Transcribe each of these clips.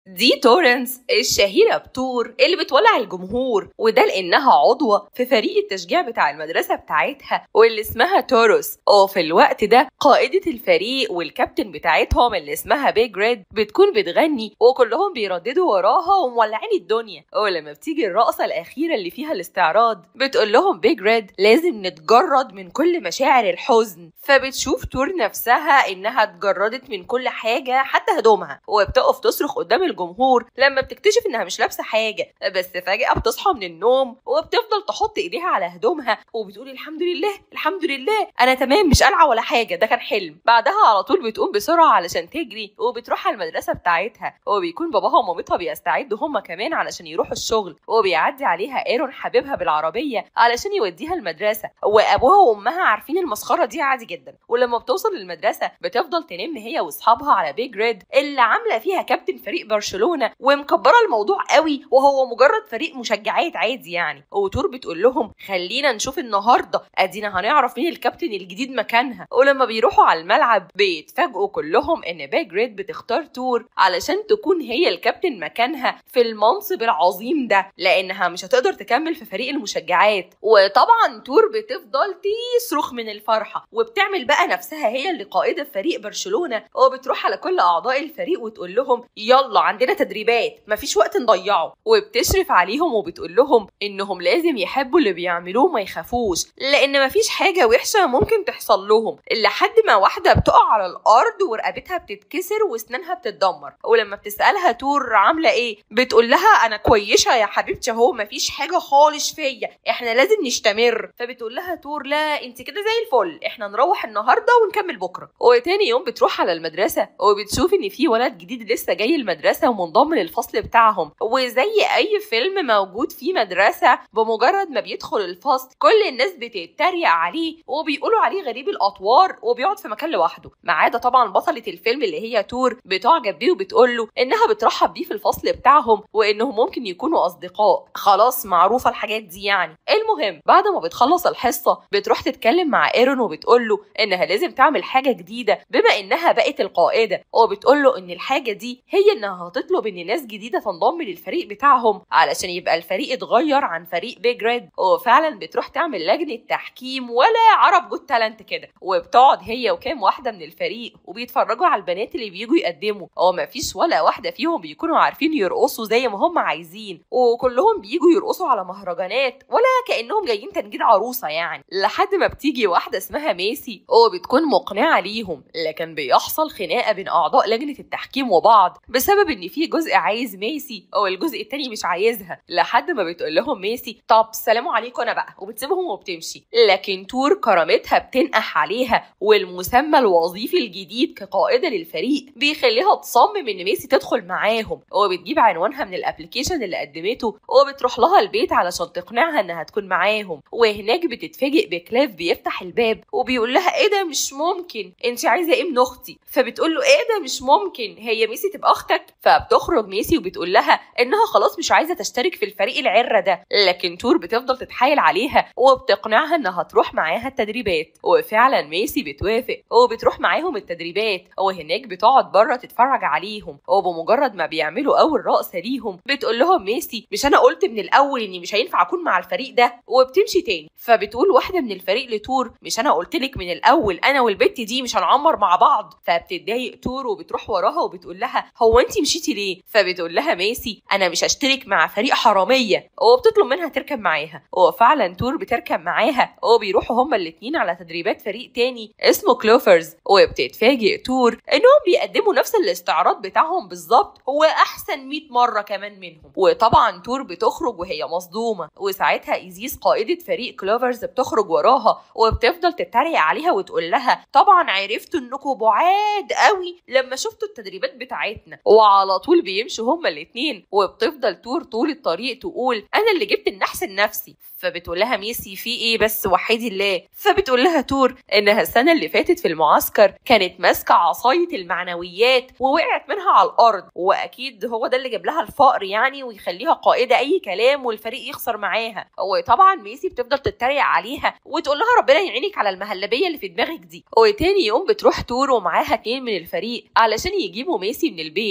دي تورنس الشهيرة بتور اللي بتولع الجمهور وده لأنها عضوة في فريق التشجيع بتاع المدرسة بتاعتها واللي اسمها توروس وفي الوقت ده قائدة الفريق والكابتن بتاعتهم اللي اسمها بيج ريد بتكون بتغني وكلهم بيرددوا وراها ومولعين الدنيا ولما بتيجي الرقصة الأخيرة اللي فيها الاستعراض بتقول لهم بيج ريد لازم نتجرد من كل مشاعر الحزن فبتشوف تور نفسها إنها اتجردت من كل حاجة حتى هدومها وبتقف تصرخ قدام الجمهور لما بتكتشف إنها مش لابسة حاجة بس فجأة بتصحى من النوم وبتفضل تحط إيديها على هدومها وبتقول الحمد لله الحمد لله أنا تمام مش قلعة ولا حاجة ده كان حلم بعدها على طول بتقوم بسرعة علشان تجري وبتروح على المدرسة بتاعتها وبيكون باباها ومامتها بيستعدوا هما كمان علشان يروحوا الشغل وبيعدي عليها ايرون حبيبها بالعربية علشان يوديها المدرسة وابوها وامها عارفين المسخرة دي عادي جدا ولما بتوصل للمدرسة بتفضل تنم هي واصحابها على بيج ريد اللي عاملة فيها كابتن فريق برشلونة ومكبرة الموضوع قوي وهو مجرد فريق مشجعات عادي يعني وتور بتقول لهم خلينا نشوف النهارده ادينا هنعرف مين الكابتن الجديد مكانها ولما بيروحوا على الملعب بيتفاجئوا كلهم ان بيج ريد بتختار تور علشان تكون هي الكابتن مكانها في المنصب العظيم ده لانها مش هتقدر تكمل في فريق المشجعات وطبعا تور بتفضل تصرخ من الفرحه وبتعمل بقى نفسها هي اللي قائده فريق برشلونه وبتروح على كل اعضاء الفريق وتقول لهم يلا عندنا تدريبات مفيش وقت نضيعه وبتشرف عليهم وبتقول لهم انهم لازم يحبوا اللي بيعملوه ما يخافوش لان مفيش حاجه وحشه ممكن تحصل لهم لحد ما واحده بتقع على الارض ورقبتها بتتكسر واسنانها بتتدمر ولما بتسالها تور عامله ايه بتقول لها انا كويسه يا حبيبتي اهو مفيش حاجه خالص فيا احنا لازم نستمر فبتقول لها تور لا انت كده زي الفل احنا نروح النهارده ونكمل بكره وتاني يوم بتروح على المدرسه وبتشوف ان في ولد جديد لسه جاي المدرسه ومنضم للفصل بتاعهم وزي اي فيلم موجود فيه مدرسه بمجرد ما بيدخل الفصل كل الناس بتتريق عليه وبيقولوا عليه غريب الاطوار وبيقعد في مكان لوحده ما عدا طبعا بطله الفيلم اللي هي تور بتعجب بيه وبتقول له انها بترحب بيه في الفصل بتاعهم وانهم ممكن يكونوا اصدقاء خلاص معروفه الحاجات دي يعني المهم بعد ما بتخلص الحصه بتروح تتكلم مع ايرون وبتقول له انها لازم تعمل حاجه جديده بما انها بقت القائده وبتقول له ان الحاجه دي هي انها هتطلب ان ناس جديده تنضم للفريق بتاعهم علشان يبقى الفريق اتغير عن فريق بيج ريد وفعلا بتروح تعمل لجنه تحكيم ولا عرب جود تالنت كده وبتقعد هي وكام واحده من الفريق وبيتفرجوا على البنات اللي بيجوا يقدموا هو ما فيش ولا واحده فيهم بيكونوا عارفين يرقصوا زي ما هم عايزين وكلهم بيجوا يرقصوا على مهرجانات ولا كانهم جايين تنجيد عروسه يعني لحد ما بتيجي واحده اسمها ميسي وبتكون مقنعه ليهم لكن بيحصل خناقه بين اعضاء لجنه التحكيم وبعض بسبب ان في جزء عايز ميسي والجزء التاني مش عايزها لحد ما بتقول لهم ميسي طب سلام عليكم انا بقى وبتسيبهم وبتمشي لكن تور كرامتها بتنقح عليها والمسمى الوظيفي الجديد كقائده للفريق بيخليها تصمم ان ميسي تدخل معاهم وبتجيب عنوانها من الابلكيشن اللي قدمته وبتروح لها البيت علشان تقنعها انها تكون معاهم وهناك بتتفاجئ بكلاف بيفتح الباب وبيقول لها ايه ده مش ممكن انت عايزه ايه من اختي فبتقول له ايه ده مش ممكن هي ميسي تبقى اختك فبتخرج ميسي وبتقول لها انها خلاص مش عايزه تشترك في الفريق العره ده لكن تور بتفضل تتحايل عليها وبتقنعها انها تروح معاها التدريبات وفعلا ميسي بتوافق وبتروح معاهم التدريبات وهناك بتقعد بره تتفرج عليهم وبمجرد ما بيعملوا اول رقصه ليهم بتقول لهم ميسي مش انا قلت من الاول اني مش هينفع اكون مع الفريق ده وبتمشي تاني فبتقول واحده من الفريق لتور مش انا قلت لك من الاول انا والبت دي مش هنعمر مع بعض فبتتضايق تور وبتروح وراها وبتقول لها هو انت مشيتي ليه فبتقول لها ميسي انا مش هشترك مع فريق حراميه وبتطلب منها تركب معاها وفعلا تور بتركب معاها وبيروحوا هما الاتنين على تدريبات فريق تاني اسمه كلوفرز وبتتفاجئ تور انهم بيقدموا نفس الاستعراض بتاعهم بالظبط هو احسن 100 مره كمان منهم وطبعا تور بتخرج وهي مصدومه وساعتها ايزيس قائده فريق كلوفرز بتخرج وراها وبتفضل تتريق عليها وتقول لها طبعا عرفت انكم بعاد قوي لما شفتوا التدريبات بتاعتنا وعلى طول بيمشوا هما الاتنين وبتفضل تور طول الطريق تقول انا اللي جبت النحس النفسي فبتقول لها ميسي في ايه بس وحيدي الله فبتقول لها تور انها السنه اللي فاتت في المعسكر كانت ماسكه عصايه المعنويات ووقعت منها على الارض واكيد هو ده اللي جاب لها الفقر يعني ويخليها قائده اي كلام والفريق يخسر معاها وطبعا ميسي بتفضل تتريق عليها وتقول لها ربنا يعينك على المهلبيه اللي في دماغك دي وتاني يوم بتروح تور ومعاها اتنين من الفريق علشان يجيبوا ميسي من البيت هو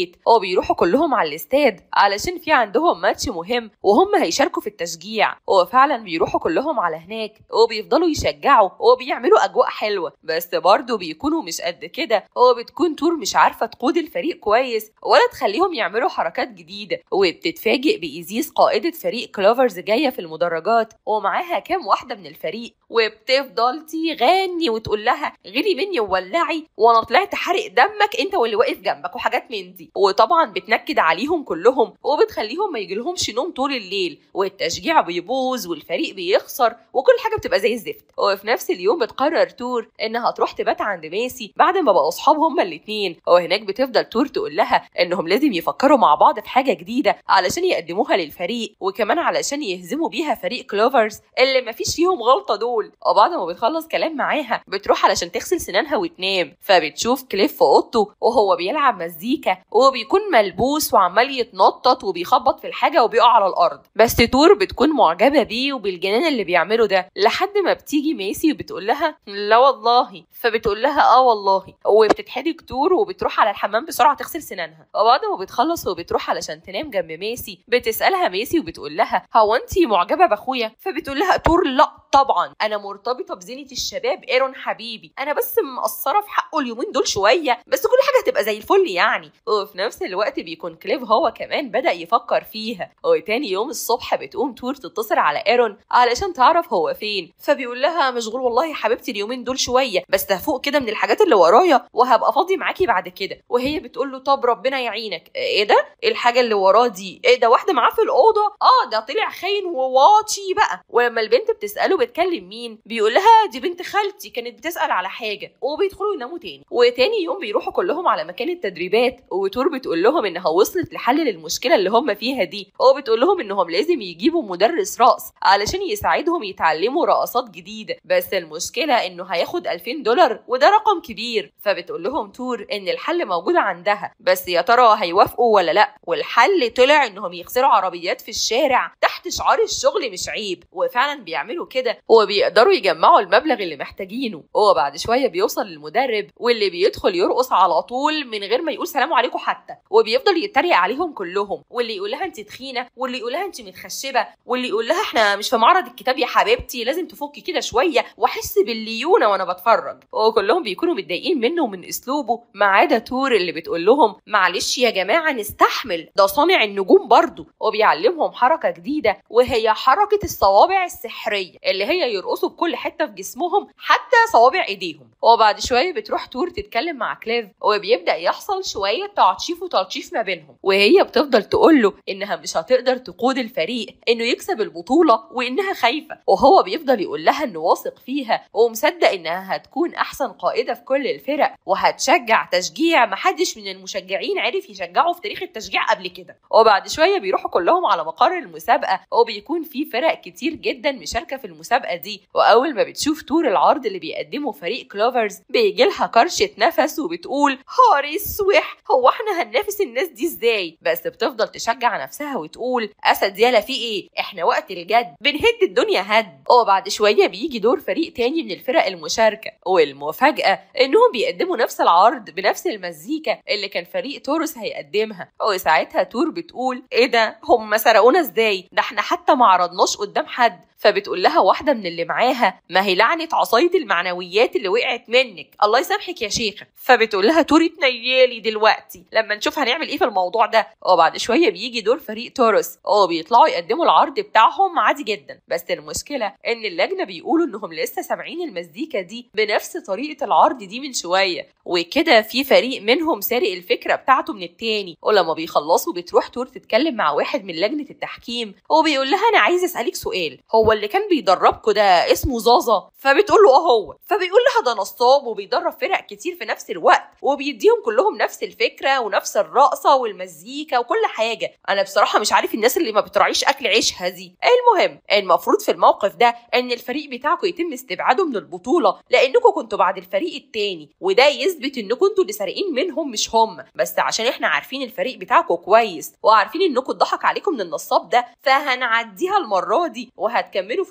وبيروحوا كلهم على الاستاد علشان في عندهم ماتش مهم وهم هيشاركوا في التشجيع وفعلا بيروحوا كلهم على هناك وبيفضلوا يشجعوا وبيعملوا اجواء حلوه بس برضه بيكونوا مش قد كده وبتكون تور مش عارفه تقود الفريق كويس ولا تخليهم يعملوا حركات جديده وبتتفاجئ بايزيس قائده فريق كلوفرز جايه في المدرجات ومعاها كام واحده من الفريق وبتفضل تغني وتقول لها غيري مني وولعي وانا طلعت حرق دمك انت واللي واقف جنبك وحاجات من دي وطبعا بتنكد عليهم كلهم وبتخليهم ما يجيلهمش نوم طول الليل والتشجيع بيبوظ والفريق بيخسر وكل حاجه بتبقى زي الزفت وفي نفس اليوم بتقرر تور انها تروح تبات عند ميسي بعد ما بقوا اصحاب هما الاتنين وهناك بتفضل تور تقول لها انهم لازم يفكروا مع بعض في حاجه جديده علشان يقدموها للفريق وكمان علشان يهزموا بيها فريق كلوفرز اللي مفيش فيهم غلطه دول وبعد ما بتخلص كلام معاها بتروح علشان تغسل سنانها وتنام فبتشوف كليف في اوضته وهو بيلعب مزيكا وبيكون ملبوس وعمال يتنطط وبيخبط في الحاجه وبيقع على الارض بس تور بتكون معجبه بيه وبالجنان اللي بيعمله ده لحد ما بتيجي ميسي وبتقول لها لا والله فبتقول لها اه والله وبتتحدق تور وبتروح على الحمام بسرعه تغسل سنانها وبعد ما بتخلص وبتروح علشان تنام جنب ميسي بتسالها ميسي وبتقول لها هو انت معجبه باخويا فبتقول لها تور لا طبعا انا مرتبطه بزينه الشباب ايرون حبيبي انا بس مقصره في حقه اليومين دول شويه بس كل حاجه هتبقى زي الفل يعني وفي نفس الوقت بيكون كليف هو كمان بدا يفكر فيها وتاني يوم الصبح بتقوم تور تتصل على ايرون علشان تعرف هو فين فبيقول لها مشغول والله يا حبيبتي اليومين دول شويه بس هفوق كده من الحاجات اللي ورايا وهبقى فاضي معاكي بعد كده وهي بتقول له طب ربنا يعينك ايه ده إيه الحاجه اللي وراه دي ايه ده واحده معاه في الاوضه اه ده طلع خاين وواطي بقى ولما البنت بتساله بتكلم مين بيقول لها دي بنت خالتي كانت بتسال على حاجه وبيدخلوا يناموا تاني وتاني يوم بيروحوا كلهم على مكان التدريبات وتور بتقول لهم انها وصلت لحل للمشكله اللي هم فيها دي وبتقول لهم انهم لازم يجيبوا مدرس رقص علشان يساعدهم يتعلموا رقصات جديده بس المشكله انه هياخد 2000 دولار وده رقم كبير فبتقول لهم تور ان الحل موجود عندها بس يا ترى هيوافقوا ولا لا والحل طلع انهم يغسلوا عربيات في الشارع تحت شعار الشغل مش عيب وفعلا بيعملوا كده وبيقدروا يجمعوا المبلغ اللي محتاجينه هو بعد شويه بيوصل للمدرب واللي بيدخل يرقص على طول من غير ما يقول سلام عليكم حتى وبيفضل يتريق عليهم كلهم واللي يقول لها انت تخينه واللي يقول لها انت متخشبه واللي يقول لها احنا مش في معرض الكتاب يا حبيبتي لازم تفكي كده شويه واحس بالليونه وانا بتفرج وكلهم بيكونوا متضايقين منه ومن اسلوبه ما عدا تور اللي بتقول لهم معلش يا جماعه نستحمل ده صانع النجوم برضه وبيعلمهم حركه جديده وهي حركه الصوابع السحريه اللي هي يرقصوا بكل حته في جسمهم حتى صوابع ايديهم وبعد شويه بتروح تور تتكلم مع كليف وبيبدا يحصل شويه تعطيف وتلطيف ما بينهم وهي بتفضل تقول له انها مش هتقدر تقود الفريق انه يكسب البطوله وانها خايفه وهو بيفضل يقول لها انه واثق فيها ومصدق انها هتكون احسن قائده في كل الفرق وهتشجع تشجيع محدش من المشجعين عرف يشجعه في تاريخ التشجيع قبل كده وبعد شويه بيروحوا كلهم على مقر المسابقه وبيكون في فرق كتير جدا مشاركه في المسابقه دي واول ما بتشوف تور العرض اللي بيقدمه فريق كلوفرز بيجي لها كرشه نفس وبتقول هاري سويح هو احنا هننافس الناس دي ازاي بس بتفضل تشجع نفسها وتقول اسد يالا في ايه احنا وقت الجد بنهد الدنيا هد وبعد شويه بيجي دور فريق تاني من الفرق المشاركه والمفاجاه انهم بيقدموا نفس العرض بنفس المزيكا اللي كان فريق تورس هيقدمها وساعتها تور بتقول ايه ده هم سرقونا ازاي ده احنا حتى ما عرضناش قدام حد فبتقول لها واحده من اللي معاها ما هي لعنه عصايه المعنويات اللي وقعت منك الله يسامحك يا شيخه فبتقول لها توري تنيالي دلوقتي لما نشوف هنعمل ايه في الموضوع ده وبعد شويه بيجي دور فريق تورس اه بيطلعوا يقدموا العرض بتاعهم عادي جدا بس المشكله ان اللجنه بيقولوا انهم لسه سامعين المزيكا دي بنفس طريقه العرض دي من شويه وكده في فريق منهم سارق الفكره بتاعته من التاني ولما بيخلصوا بتروح تور تتكلم مع واحد من لجنه التحكيم وبيقول لها انا عايز اسالك سؤال هو اللي كان بيدربكوا ده اسمه زازا فبتقول له اه هو فبيقول لها ده نصاب وبيدرب فرق كتير في نفس الوقت وبيديهم كلهم نفس الفكره ونفس الرقصه والمزيكا وكل حاجه انا بصراحه مش عارف الناس اللي ما بتراعيش اكل عيشها دي المهم المفروض في الموقف ده ان الفريق بتاعكم يتم استبعاده من البطوله لانكم كنتوا بعد الفريق التاني وده يثبت انكم انتوا اللي سارقين منهم مش هم بس عشان احنا عارفين الفريق بتاعكم كويس وعارفين انكم اتضحك عليكم من النصاب ده فهنعديها المره دي وهتكملوا في المسابقه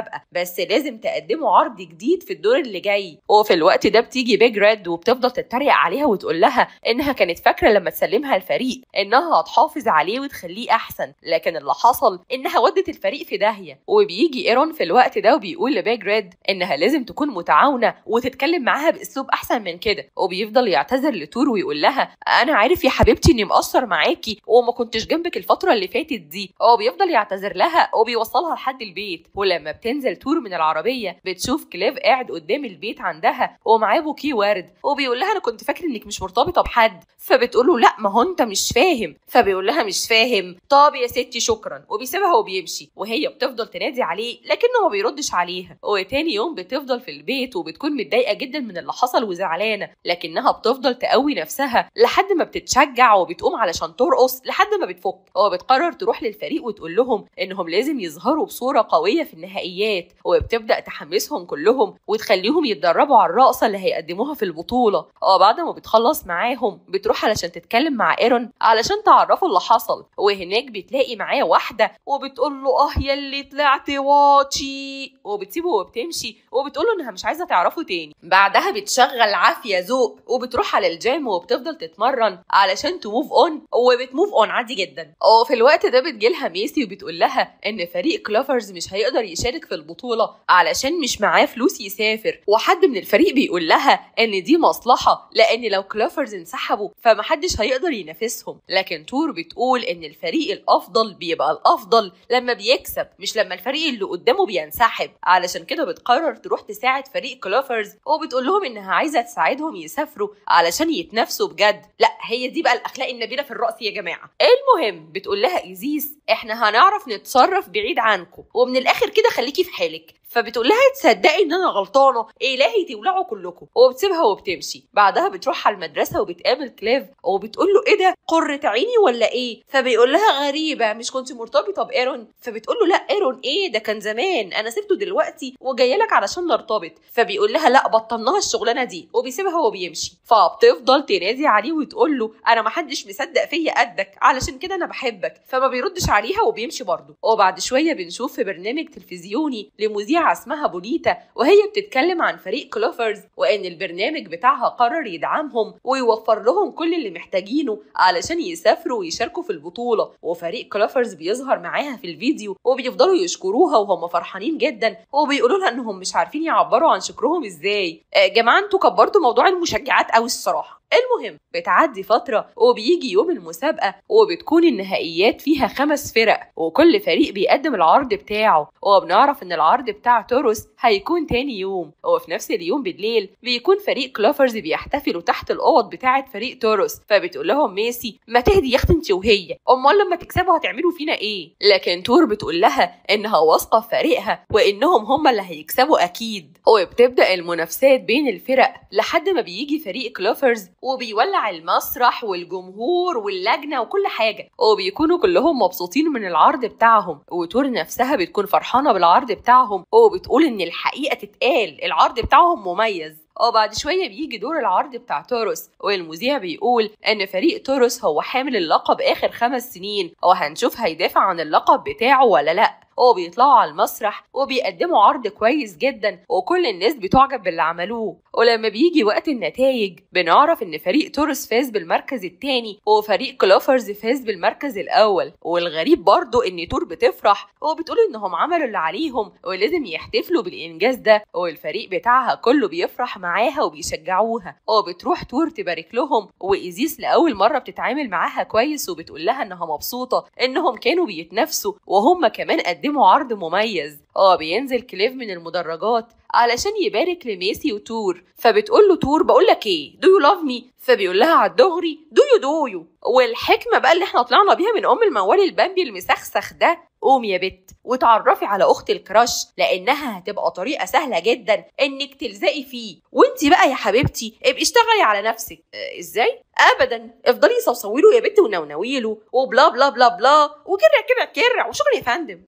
المسابقه بس لازم تقدموا عرض جديد في الدور اللي جاي وفي الوقت ده بتيجي بيج ريد وبتفضل تتريق عليها وتقول لها انها كانت فاكره لما تسلمها الفريق انها هتحافظ عليه وتخليه احسن لكن اللي حصل انها ودت الفريق في داهيه وبيجي ايرون في الوقت ده وبيقول لبيج ريد انها لازم تكون متعاونه وتتكلم معاها باسلوب احسن من كده وبيفضل يعتذر لتور ويقول لها انا عارف يا حبيبتي اني مقصر معاكي وما كنتش جنبك الفتره اللي فاتت دي هو بيفضل يعتذر لها وبيوصلها لحد البيت ولما بتنزل تور من العربيه بتشوف كليف قاعد قدام البيت عندها ومعاه بوكيه ورد وبيقول لها انا كنت فاكر انك مش مرتبطه بحد فبتقول له لا ما هو انت مش فاهم فبيقول لها مش فاهم طب يا ستي شكرا وبيسيبها وبيمشي وهي بتفضل تنادي عليه لكنه ما بيردش عليها وتاني يوم بتفضل في البيت وبتكون متضايقه جدا من اللي حصل وزعلانه لكنها بتفضل تقوي نفسها لحد ما بتتشجع وبتقوم علشان ترقص لحد ما بتفك وبتقرر تروح للفريق وتقول لهم انهم لازم يظهروا بصوره قويه في النهائيات وبتبدا تحمسهم كلهم وتخليهم يتدربوا على الرقصه اللي هيقدموها في البطوله وبعد ما بتخلص معاهم بتروح علشان تتكلم مع ايرون علشان تعرفوا اللي حصل وهناك بتلاقي معاه واحده وبتقول له اه يلي طلعت واطي وبتسيبه وبتمشي وبتقول له انها مش عايزه تعرفه تاني بعدها بتشغل عافيه ذوق وبتروح على الجيم وبتفضل تتمرن علشان تموف اون وبتموف اون عادي جدا وفي الوقت ده بتجيلها ميسي وبتقول لها ان فريق كلوفرز مش هيقدر يشارك في البطوله علشان مش معاه فلوس يسافر وحد من الفريق بيقول لها ان دي مصلحه لان لو كلوفرز انسحبوا فمحدش هيقدر ينافسهم لكن تور بتقول ان الفريق الافضل بيبقى الافضل لما بيكسب مش لما الفريق اللي قدامه بينسحب علشان كده بتقرر تروح تساعد فريق كلوفرز وبتقول لهم انها عايزه تساعدهم يسافروا علشان يتنافسوا بجد لا هي دي بقى الاخلاق النبيله في الرأس يا جماعه المهم بتقول لها ايزيس احنا هنعرف نتصرف بعيد عنكم ومن الاخر كده خليكي في حالك فبتقول لها تصدقي ان انا غلطانه الهي تولعوا كلكم وبتسيبها وبتمشي بعدها بتروح على المدرسه وبتقابل كليف وبتقول له ايه ده قرة عيني ولا ايه فبيقول لها غريبه مش كنت مرتبطه بايرون فبتقول له لا ايرون ايه ده كان زمان انا سبته دلوقتي وجايه لك علشان نرتبط فبيقول لها لا بطلناها الشغلانه دي وبيسيبها وبيمشي فبتفضل تنادي عليه وتقول له انا ما حدش مصدق فيا قدك علشان كده انا بحبك فما بيردش عليها وبيمشي برضه وبعد شويه بنشوف في برنامج تلفزيوني لمذيعه اسمها بوليتا وهي بتتكلم عن فريق كلوفرز وان البرنامج بتاعها قرر يدعمهم ويوفر لهم كل اللي محتاجينه علشان يسافروا ويشاركوا في البطوله وفريق كلوفرز بيظهر معاها في الفيديو وبيفضلوا يشكروها وهم فرحانين جدا وبيقولوا لها انهم مش عارفين يعبروا عن شكرهم ازاي يا جماعه انتوا كبرتوا موضوع المشجعات قوي الصراحه المهم بتعدي فترة وبيجي يوم المسابقة وبتكون النهائيات فيها خمس فرق وكل فريق بيقدم العرض بتاعه وبنعرف ان العرض بتاع توروس هيكون تاني يوم وفي نفس اليوم بالليل بيكون فريق كلوفرز بيحتفلوا تحت الاوض بتاعة فريق توروس فبتقول لهم ميسي ما تهدي يا اختي انت وهي امال لما تكسبوا هتعملوا فينا ايه لكن تور بتقول لها انها واثقة في فريقها وانهم هم اللي هيكسبوا اكيد وبتبدا المنافسات بين الفرق لحد ما بيجي فريق كلوفرز وبيولع المسرح والجمهور واللجنة وكل حاجة وبيكونوا كلهم مبسوطين من العرض بتاعهم وتور نفسها بتكون فرحانة بالعرض بتاعهم وبتقول إن الحقيقة تتقال العرض بتاعهم مميز وبعد شوية بيجي دور العرض بتاع توروس والمذيع بيقول إن فريق توروس هو حامل اللقب آخر خمس سنين وهنشوف هيدافع عن اللقب بتاعه ولا لأ وبيطلعوا على المسرح وبيقدموا عرض كويس جدا وكل الناس بتعجب باللي عملوه ولما بيجي وقت النتائج بنعرف ان فريق تورس فاز بالمركز الثاني وفريق كلوفرز فاز بالمركز الاول والغريب برضو ان تور بتفرح وبتقول انهم عملوا اللي عليهم ولازم يحتفلوا بالانجاز ده والفريق بتاعها كله بيفرح معاها وبيشجعوها وبتروح تور تبارك لهم وايزيس لاول مره بتتعامل معاها كويس وبتقول لها انها مبسوطه انهم كانوا بيتنافسوا وهم كمان قدموا عرض مميز اه بينزل كليف من المدرجات علشان يبارك لميسي وتور فبتقول له تور بقول لك ايه دو يو لاف مي فبيقول لها على الدغري دو يو دو يو والحكمه بقى اللي احنا طلعنا بيها من ام الموال البامبي المسخسخ ده قومي يا بت وتعرفي على اخت الكراش لانها هتبقى طريقه سهله جدا انك تلزقي فيه وانت بقى يا حبيبتي ابقي اشتغلي على نفسك اه ازاي ابدا افضلي صوصوي له يا بت ونونوي له وبلا بلا بلا بلا وكرع كرع كرع وشكرا يا فندم